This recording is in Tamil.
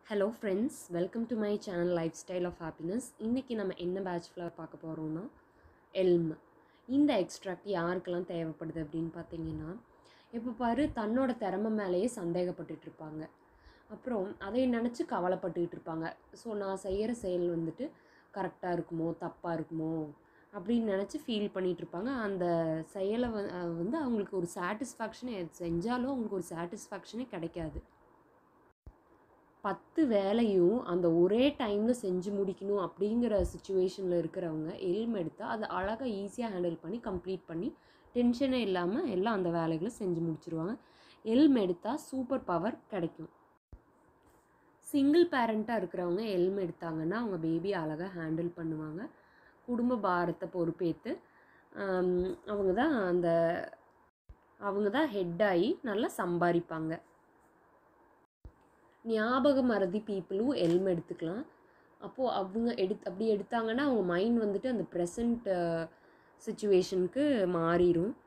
hello friends welcome to my channel lifestyle of happiness இன்றைக்கி நம்ம என்ன பேட்ச் ஃப்ளவர் பார்க்க போகிறோம்னா எல்ம் இந்த எக்ஸ்ட்ராக்ட் யாருக்கெல்லாம் தேவைப்படுது அப்படின்னு பார்த்தீங்கன்னா இப்போ பாரு தன்னோட திறமை மேலேயே சந்தேகப்பட்டுட்டு இருப்பாங்க அப்புறம் அதை நினச்சி கவலைப்பட்டுக்கிட்டு இருப்பாங்க ஸோ நான் செய்கிற செயல் வந்துட்டு கரெக்டாக இருக்குமோ தப்பாக இருக்குமோ அப்படின்னு நினச்சி ஃபீல் பண்ணிகிட்டு இருப்பாங்க அந்த செயலை வ- அஹ் வந்து அவங்களுக்கு ஒரு சாட்டிஸ்ஃபேக்ஷனே செஞ்சாலும் அவங்களுக்கு ஒரு சாட்டிஸ்ஃபேக்ஷனே கிடைக்காது பத்து வேலையும் அந்த ஒரே டைமில் செஞ்சு முடிக்கணும் அப்படிங்கிற சுச்சுவேஷனில் இருக்கிறவங்க எல்ம் எடுத்தால் அதை அழகாக ஈஸியாக ஹேண்டில் பண்ணி கம்ப்ளீட் பண்ணி டென்ஷனே இல்லாமல் எல்லாம் அந்த வேலைகளை செஞ்சு முடிச்சிருவாங்க எல்ம் எடுத்தால் சூப்பர் பவர் கிடைக்கும் சிங்கிள் பேரண்ட்டாக இருக்கிறவங்க எல்ம் எடுத்தாங்கன்னா அவங்க பேபி அழகாக ஹேண்டில் பண்ணுவாங்க குடும்ப பாரத்தை பொறுப்பேற்று ஆம், அவங்க தான் அந்த அவங்க தான் ஹெட்டாகி நல்லா சம்பாதிப்பாங்க ஞாபக மறதி பீப்புளும் எல்ம் எடுத்துக்கலாம் அப்போது அவங்க எடுத் அப்படி எடுத்தாங்கன்னா அவங்க மைண்ட் வந்துட்டு அந்த ப்ரெசண்ட் சுச்சுவேஷனுக்கு மாறிடும்